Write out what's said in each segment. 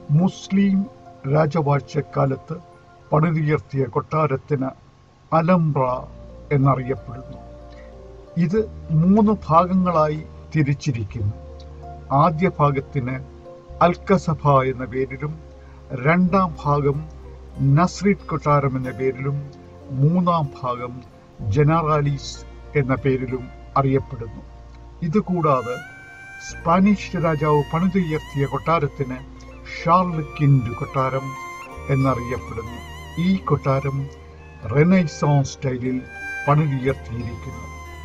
മുസ്ലിം രാജവാഴ്ചക്കാലത്ത് പണിതുയർത്തിയ കൊട്ടാരത്തിന് അലംബ്ര എന്നറിയപ്പെടുന്നു ഇത് മൂന്ന് ഭാഗങ്ങളായി തിരിച്ചിരിക്കുന്നു ആദ്യ ഭാഗത്തിന് അൽക്കസഭ എന്ന പേരിലും രണ്ടാം ഭാഗം നസ്രീദ് കൊട്ടാരം എന്ന പേരിലും മൂന്നാം ഭാഗം ജനറാലീസ് എന്ന പേരിലും അറിയപ്പെടുന്നു ഇതുകൂടാതെ സ്പാനിഷ് രാജാവ് പണിതുയർത്തിയ കൊട്ടാരത്തിന് ഷാർൽ കിൻഡ് കൊട്ടാരം എന്നറിയപ്പെടുന്നു ഈ കൊട്ടാരം റെനൈസോൺസ് സ്റ്റൈലിൽ പണിതുയർത്തിയിരിക്കുന്നു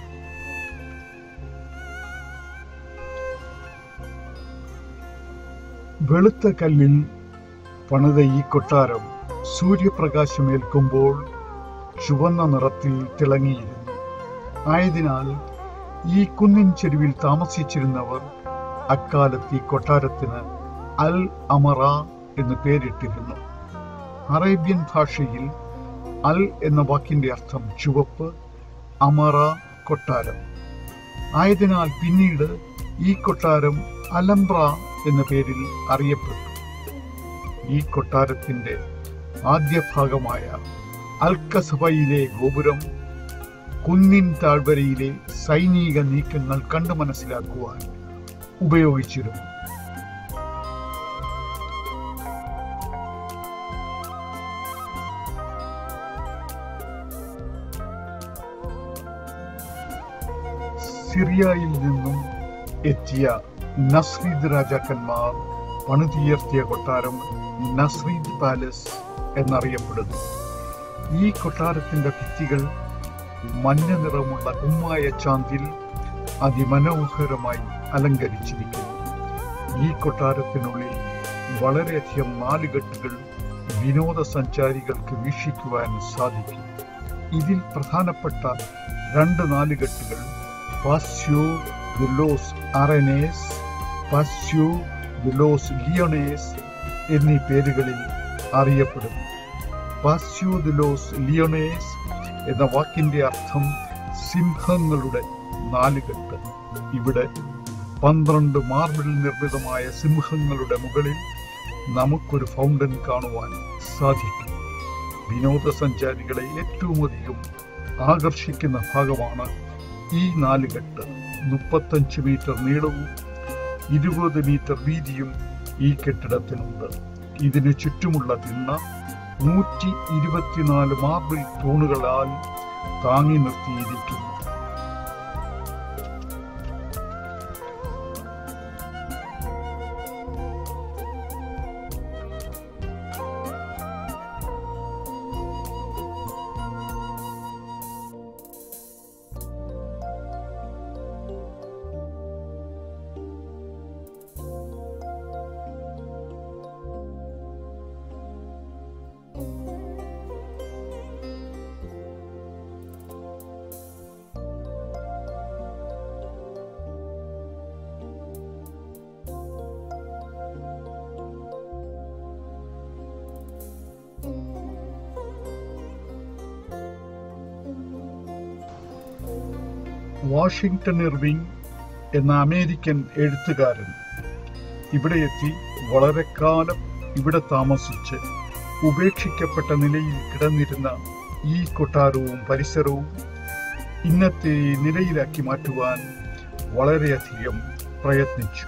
വെളുത്ത കല്ലിൽ പണിത ഈ കൊട്ടാരം സൂര്യപ്രകാശമേൽക്കുമ്പോൾ ചുവന്ന നിറത്തിൽ തിളങ്ങിയിരുന്നു ആയതിനാൽ ഈ കുന്നിൻ ചെരുവിൽ താമസിച്ചിരുന്നവർ അക്കാലത്ത് ഈ കൊട്ടാരത്തിന് അൽ അമറ എന്ന് പേരിട്ടിരുന്നു അറേബ്യൻ ഭാഷയിൽ അൽ എന്ന വാക്കിന്റെ അർത്ഥം ചുവപ്പ് അമറ കൊട്ടാരം ആയതിനാൽ പിന്നീട് ഈ കൊട്ടാരം അലംബ്ര എന്ന പേരിൽ അറിയപ്പെട്ടു ഈ കൊട്ടാരത്തിന്റെ ആദ്യ ഭാഗമായ അൽക്കസഭയിലെ ഗോപുരം കുന്നിൻ താഴ്വരയിലെ സൈനിക നീക്കങ്ങൾ കണ്ടു മനസ്സിലാക്കുവാൻ ഉപയോഗിച്ചിരുന്നു സിറിയയിൽ നിന്നും എത്തിയ നസ്രീദ് രാജാക്കന്മാർ പണിതുയർത്തിയ കൊട്ടാരം നസ്രീദ് പാലസ് എന്നറിയപ്പെടുന്നു ഈ കൊട്ടാരത്തിന്റെ ഭിത്തികൾ മഞ്ഞ നിറമുള്ള ഉമ്മായ ചാന്തിൽ അതിമനോഹരമായി അലങ്കരിച്ചിരിക്കുന്നു ഈ കൊട്ടാരത്തിനുള്ളിൽ വളരെയധികം നാലുകെട്ടുകൾ വിനോദസഞ്ചാരികൾക്ക് വീക്ഷിക്കുവാൻ സാധിക്കും ഇതിൽ പ്രധാനപ്പെട്ട രണ്ട് നാലുകെട്ടുകൾ patio de los Arrayanes patio de los Leones എന്നീ പേരുകളിൽ അറിയപ്പെടുന്നു പാസ്യോ ദി ലോസ് ലിയോണേസ് എന്ന വാക്കിന്റെ അർത്ഥം സിംഹങ്ങളുടെ നാലുകെട്ട് ഇവിടെ പന്ത്രണ്ട് മാർബിൾ നിർമ്മിതമായ സിംഹങ്ങളുടെ മുകളിൽ നമുക്കൊരു ഫൗണ്ടൻ കാണുവാൻ സാധിക്കും വിനോദസഞ്ചാരികളെ ഏറ്റവും അധികം ആകർഷിക്കുന്ന ഭാഗമാണ് ഈ നാലുകെട്ട് മുപ്പത്തഞ്ച് മീറ്റർ നീളവും ഇരുപത് മീറ്റർ വീതിയും ഈ കെട്ടിടത്തിനുണ്ട് ഇതിന് ചുറ്റുമുള്ള തിണ്ണ നൂറ്റി ഇരുപത്തിനാല് മാർബിൾ തൂണുകളാൽ താങ്ങി നിർത്തിയിരിക്കുന്നു വാഷിംഗ്ടൺ ഇർവിംഗ് എന്ന അമേരിക്കൻ എഴുത്തുകാരൻ ഇവിടെ എത്തി വളരെ കാലം ഇവിടെ താമസിച്ച് ഉപേക്ഷിക്കപ്പെട്ട നിലയിൽ കിടന്നിരുന്ന ഈ കൊട്ടാരവും പരിസരവും ഇന്നത്തെ നിലയിലാക്കി മാറ്റുവാൻ വളരെയധികം പ്രയത്നിച്ചു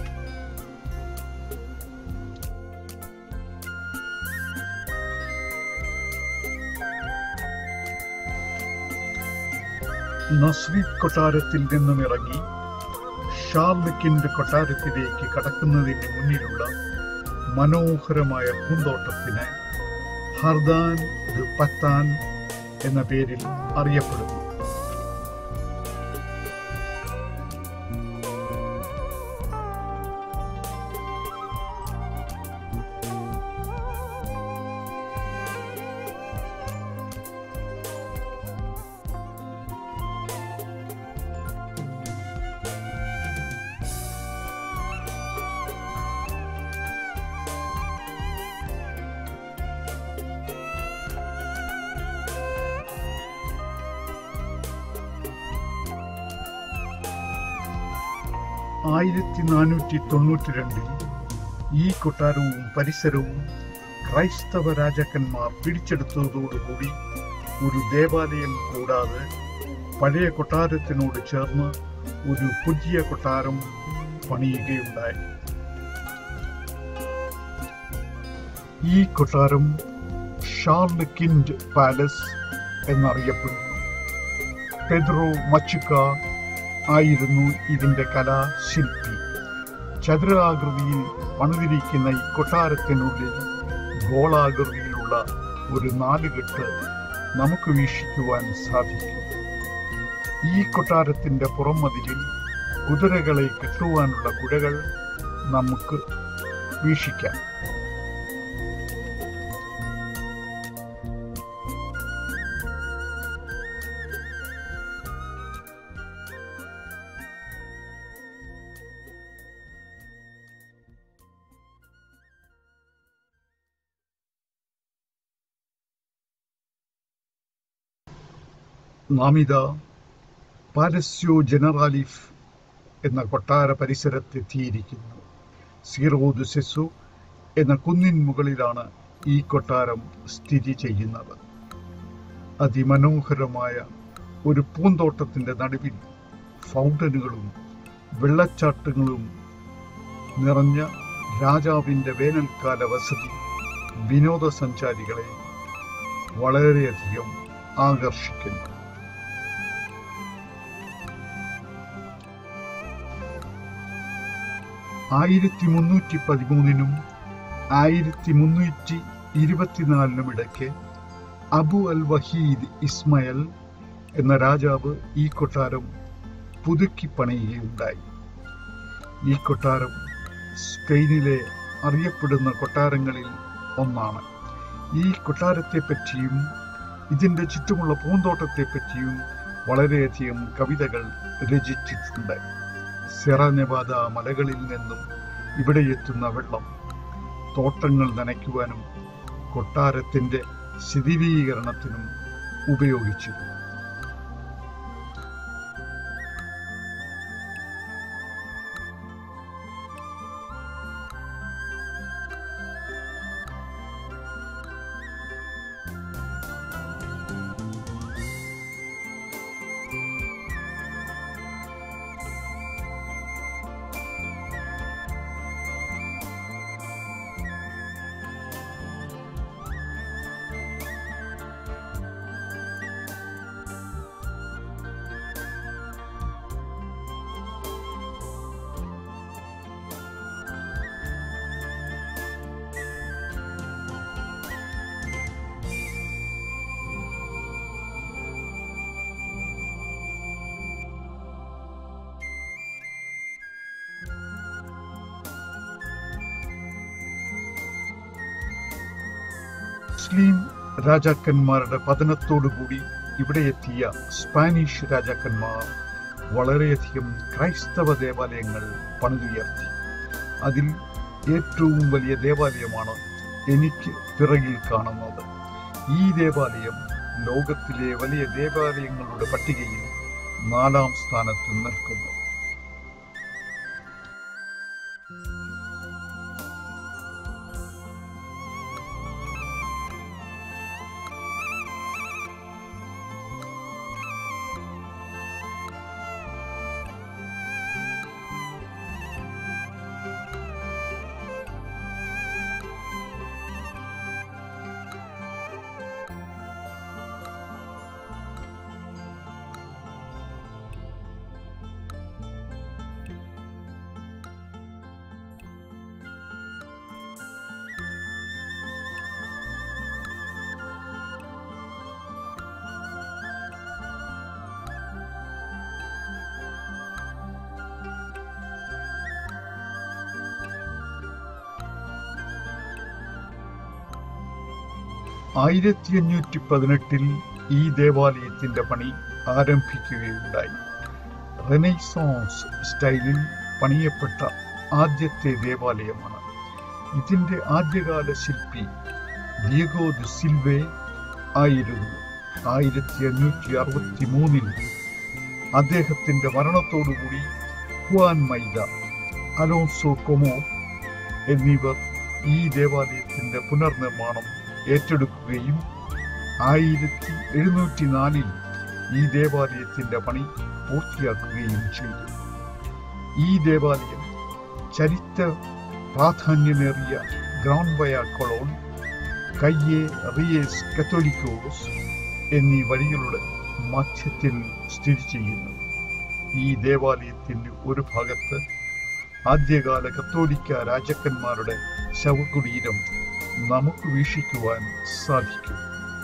നസ്രീദ് കൊട്ടാരത്തിൽ നിന്നും ഇറങ്ങി ഷാർലിക്കിന്റെ കൊട്ടാരത്തിലേക്ക് കടക്കുന്നതിന് മുന്നിലുള്ള മനോഹരമായ പൂന്തോട്ടത്തിന് ഹർദാൻ ദ് പത്താൻ എന്ന പേരിൽ അറിയപ്പെടുന്നു ആയിരത്തി നാനൂറ്റി തൊണ്ണൂറ്റി രണ്ടിൽ ഈ കൊട്ടാരവും പരിസരവും ക്രൈസ്തവ രാജാക്കന്മാർ പിടിച്ചെടുത്തതോടുകൂടി ഒരു ദേവാലയം കൂടാതെ പഴയ കൊട്ടാരത്തിനോട് ചേർന്ന് ഒരു പുതിയ കൊട്ടാരം പണിയുകയുണ്ടായി ഈ കൊട്ടാരം ഷാർല് കിൻഡ് പാലസ് എന്നറിയപ്പെടുന്നു പെദ്രോ മച്ചുക്ക ആയിരുന്നു ഇതിന്റെ കലാശില്പി ചതുരാകൃതിയിൽ പണിതിരിക്കുന്ന ഈ കൊട്ടാരത്തിനുള്ളിൽ ഗോളാകൃതിയിലുള്ള ഒരു നാലുകെട്ട് നമുക്ക് വീക്ഷിക്കുവാൻ സാധിക്കും ഈ കൊട്ടാരത്തിന്റെ പുറംമതിലിൽ കുതിരകളെ കെട്ടുവാനുള്ള കുഴകൾ നമുക്ക് വീക്ഷിക്കാം നാം ഇതാ പാലസ്യോ ജനറാലിഫ് എന്ന കൊട്ടാര പരിസരത്തെത്തിയിരിക്കുന്നു സീറോദ് സെസു എന്ന കുന്നിൻ മുകളിലാണ് ഈ കൊട്ടാരം സ്ഥിതി ചെയ്യുന്നത് അതിമനോഹരമായ ഒരു പൂന്തോട്ടത്തിന്റെ നടുവിൽ ഫൗണ്ടനുകളും വെള്ളച്ചാട്ടങ്ങളും നിറഞ്ഞ രാജാവിന്റെ വേനൽക്കാല വസതി വിനോദസഞ്ചാരികളെ വളരെയധികം ആകർഷിക്കുന്നു ആയിരത്തി മുന്നൂറ്റി പതിമൂന്നിനും ആയിരത്തി മുന്നൂറ്റി ഇരുപത്തിനാലിനും ഇടയ്ക്ക് അബു അൽ വഹീദ് ഇസ്മയൽ എന്ന രാജാവ് ഈ കൊട്ടാരം പുതുക്കി പണിയുകയുണ്ടായി ഈ കൊട്ടാരം സ്പെയിനിലെ അറിയപ്പെടുന്ന കൊട്ടാരങ്ങളിൽ ഒന്നാണ് ഈ കൊട്ടാരത്തെ പറ്റിയും ഇതിന്റെ ചുറ്റുമുള്ള പൂന്തോട്ടത്തെ പറ്റിയും വളരെയധികം കവിതകൾ രചിച്ചിട്ടുണ്ട് സെറ നെവാദ മലകളിൽ നിന്നും ഇവിടെ എത്തുന്ന വെള്ളം തോട്ടങ്ങൾ നനയ്ക്കുവാനും കൊട്ടാരത്തിന്റെ ശിഥിലീകരണത്തിനും ഉപയോഗിച്ചിരുന്നു മുസ്ലിം രാജാക്കന്മാരുടെ പതനത്തോടുകൂടി ഇവിടെ എത്തിയ സ്പാനിഷ് രാജാക്കന്മാർ വളരെയധികം ക്രൈസ്തവ ദേവാലയങ്ങൾ പണിതുയർത്തി അതിൽ ഏറ്റവും വലിയ ദേവാലയമാണ് എനിക്ക് പിറകിൽ കാണുന്നത് ഈ ദേവാലയം ലോകത്തിലെ വലിയ ദേവാലയങ്ങളുടെ പട്ടികയിൽ നാലാം സ്ഥാനത്ത് നിൽക്കുന്നു ആയിരത്തി അഞ്ഞൂറ്റി പതിനെട്ടിൽ ഈ ദേവാലയത്തിന്റെ പണി ആരംഭിക്കുകയുണ്ടായി റെനൈസോൺസ് സ്റ്റൈലിൽ പണിയപ്പെട്ട ആദ്യത്തെ ദേവാലയമാണ് ഇതിന്റെ ആദ്യകാല ശില്പി ദിയഗോ ദി സിൽവേ ആയിരുന്നു ആയിരത്തി അഞ്ഞൂറ്റി അറുപത്തി മൂന്നിൽ അദ്ദേഹത്തിന്റെ മരണത്തോടുകൂടി ഹുവാൻ മൈദ അലോൺസോ കൊമോ എന്നിവർ ഈ ദേവാലയത്തിന്റെ പുനർനിർമ്മാണം ഏറ്റെടുക്കുകയും ആയിരത്തി എഴുന്നൂറ്റി നാലിൽ ഈ ദേവാലയത്തിന്റെ പണി പൂർത്തിയാക്കുകയും ചെയ്തു ഈ ദേവാലയം ചരിത്ര പ്രാധാന്യമേറിയ ഗ്രൗണ്ട് വയ കൊളോൺ കയ്യെ റിയേസ് കത്തോലിക്കോസ് എന്നീ വഴികളുടെ മധ്യത്തിൽ സ്ഥിതി ചെയ്യുന്നു ഈ ദേവാലയത്തിന്റെ ഒരു ഭാഗത്ത് ആദ്യകാല കത്തോലിക്ക രാജാക്കന്മാരുടെ ശവകുടീരം നമുക്ക് വീക്ഷിക്കുവാൻ സാധിക്കും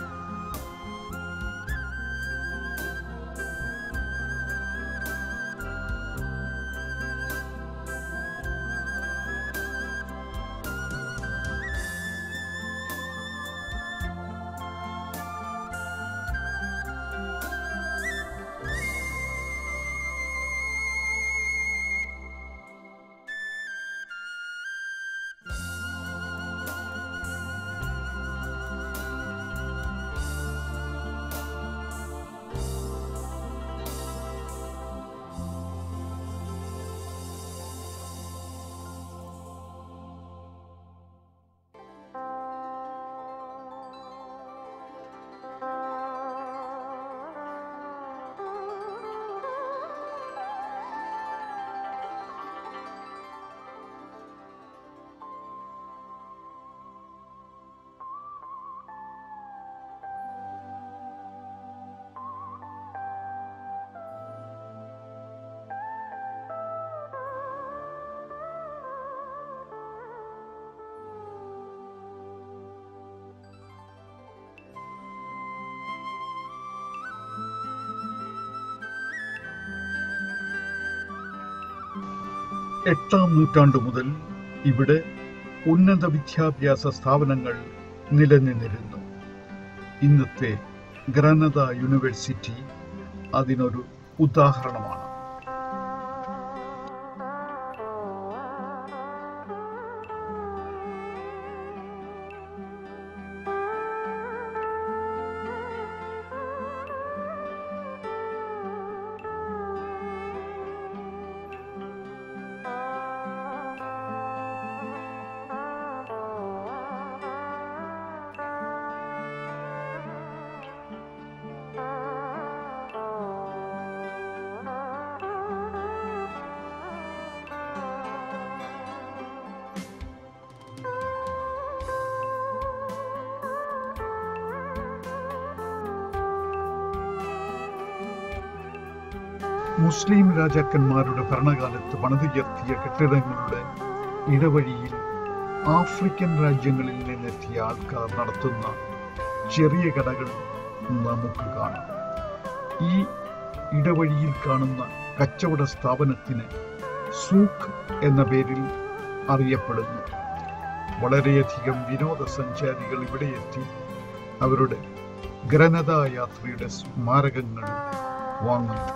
എട്ടാം നൂറ്റാണ്ടു മുതൽ ഇവിടെ ഉന്നത വിദ്യാഭ്യാസ സ്ഥാപനങ്ങൾ നിലനിന്നിരുന്നു ഇന്നത്തെ ഗ്രനദ യൂണിവേഴ്സിറ്റി അതിനൊരു ഉദാഹരണമാണ് മുസ്ലിം രാജാക്കന്മാരുടെ ഭരണകാലത്ത് പണിതുയർത്തിയ കെട്ടിടങ്ങളുടെ ഇടവഴിയിൽ ആഫ്രിക്കൻ രാജ്യങ്ങളിൽ നിന്നെത്തിയ ആൾക്കാർ നടത്തുന്ന ചെറിയ കടകൾ നമുക്ക് കാണാം ഈ ഇടവഴിയിൽ കാണുന്ന കച്ചവട സ്ഥാപനത്തിന് സൂഖ് എന്ന പേരിൽ അറിയപ്പെടുന്നു വളരെയധികം വിനോദസഞ്ചാരികൾ ഇവിടെ എത്തി അവരുടെ ഗ്രനത യാത്രയുടെ സ്മാരകങ്ങൾ വാങ്ങുന്നു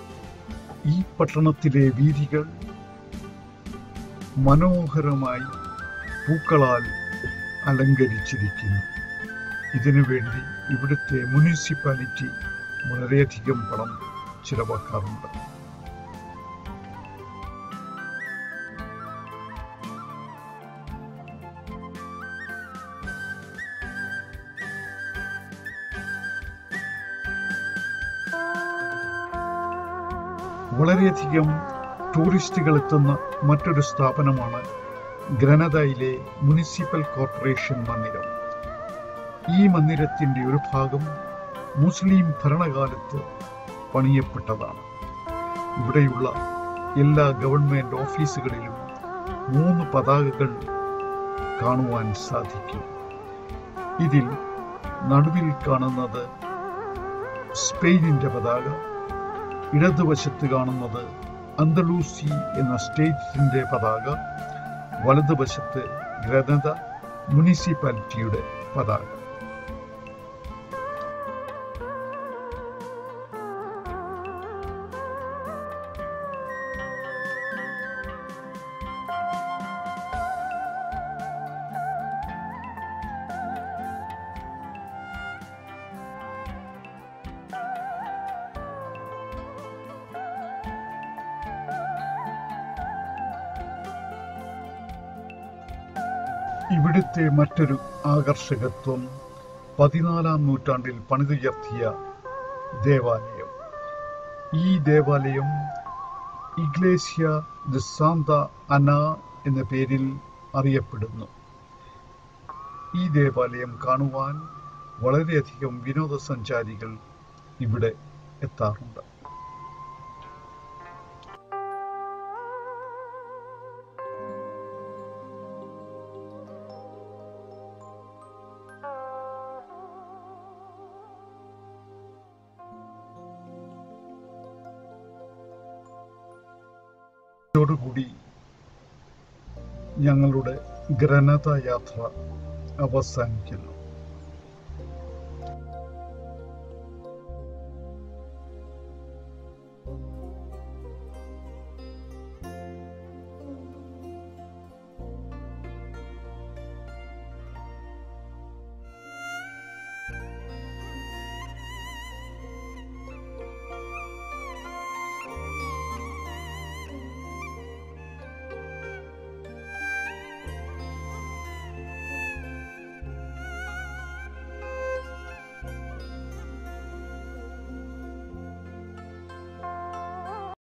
ഈ പട്ടണത്തിലെ വീഥികൾ മനോഹരമായി പൂക്കളാൽ അലങ്കരിച്ചിരിക്കുന്നു ഇതിനു വേണ്ടി ഇവിടുത്തെ മുനിസിപ്പാലിറ്റി വളരെയധികം പണം ചിലവാക്കാറുണ്ട് വളരെയധികം ടൂറിസ്റ്റുകൾ എത്തുന്ന മറ്റൊരു സ്ഥാപനമാണ് ഗ്രനദയിലെ മുനിസിപ്പൽ കോർപ്പറേഷൻ മന്ദിരം ഈ മന്ദിരത്തിന്റെ ഒരു ഭാഗം മുസ്ലിം ഭരണകാലത്ത് പണിയപ്പെട്ടതാണ് ഇവിടെയുള്ള എല്ലാ ഗവൺമെന്റ് ഓഫീസുകളിലും മൂന്ന് പതാകകൾ കാണുവാൻ സാധിക്കും ഇതിൽ നടുവിൽ കാണുന്നത് സ്പെയിനിന്റെ പതാക ഇടതുവശത്ത് കാണുന്നത് അന്തലൂസി എന്ന സ്റ്റേറ്റിന്റെ പതാക വലതുവശത്ത് ഗ്രനത മുനിസിപ്പാലിറ്റിയുടെ പതാക ഇവിടുത്തെ മറ്റൊരു ആകർഷകത്വം പതിനാലാം നൂറ്റാണ്ടിൽ പണിതുയർത്തിയ ദേവാലയം ഈ ദേവാലയം ഇഗ്ലേഷ്യ ദ സാന്ത അന എന്ന പേരിൽ അറിയപ്പെടുന്നു ഈ ദേവാലയം കാണുവാൻ വളരെയധികം വിനോദസഞ്ചാരികൾ ഇവിടെ എത്താറുണ്ട് ഇതോടുകൂടി ഞങ്ങളുടെ ഗ്രനത യാത്ര അവസാനിക്കുന്നു